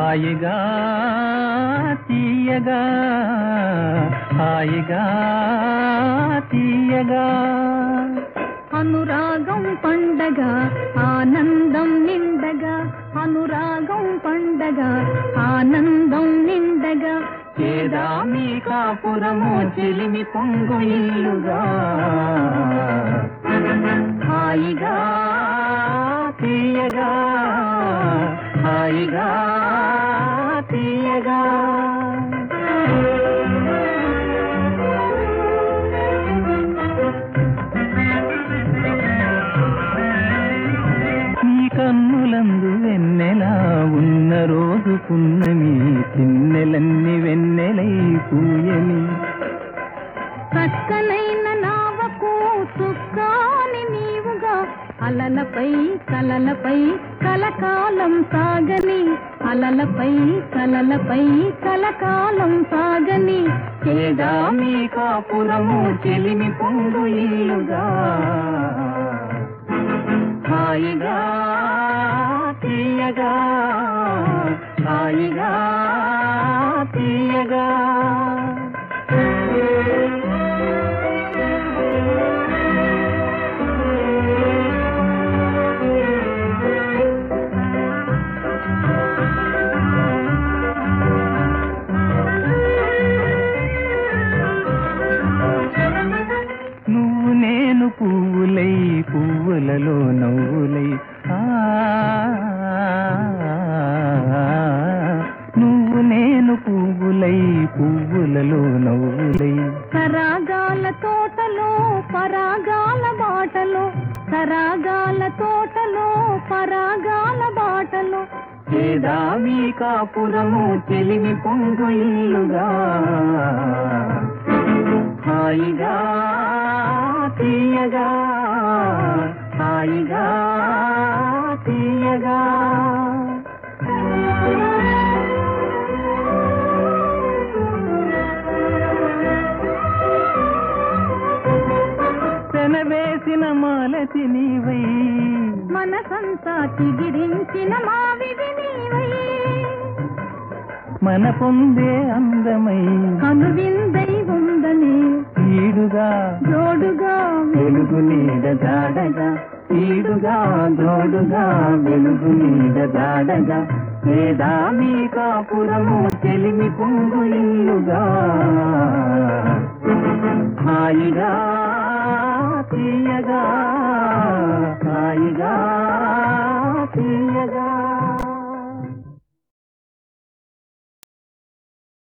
హాయిగా తీయగా హాయిగా తీయగా అనురాగం పండగ ఆనందం నిండగా అనురాగం పండగ ఆనందం నిండగా చేదామి కాపురము చెలిమి పొంగు ఇల్లుగా హాయిగా తీయగా హాయిగా తీయగా నీ కన్నులందు వెన్నెలా ఉన్న రోజు పున్నమి చిన్నెలన్ని వెన్నెలై పూయని చక్కనైన నావకు చుక్కాని నీవుగా అలలపై కలలపై కలకాలం సాగని అలలపై కలలపై కలకాలం సాగని చేదామి కాపురము చెలిమి పొంగు ఇల్లుగా హాయిగా తీయగా హాయిగా తీయగా నువ్వు నేను పువ్వులై పువ్వులలో నవ్వులై ఆ, నువ్వు నేను పువ్వులై పువ్వులలో నవ్వులై సరాగాల తోటలో పరాగాల బాటలో సరాగాల తోటలో పరాగాల బాటలో చేదావి కాపురము చెలిమి పొంగు ఇల్లుగా హాయిగా తీయగా హాయిగా తీయగా పెనవేసిన మాలతి నీవై మనసంతా చిగిరించిన మావిడి నీవై మన పొందే అందమై కనువిందై ఉందని ఈడుగా జోడుగా వెలుగు నీడ జాడగా ఈడుగా జోడుగా వెలుగు నీడ జాడగా వేదామి కాపురము చెలిమి పొంగు ఇల్లుగా హాయిగా తీయగా హాయిగా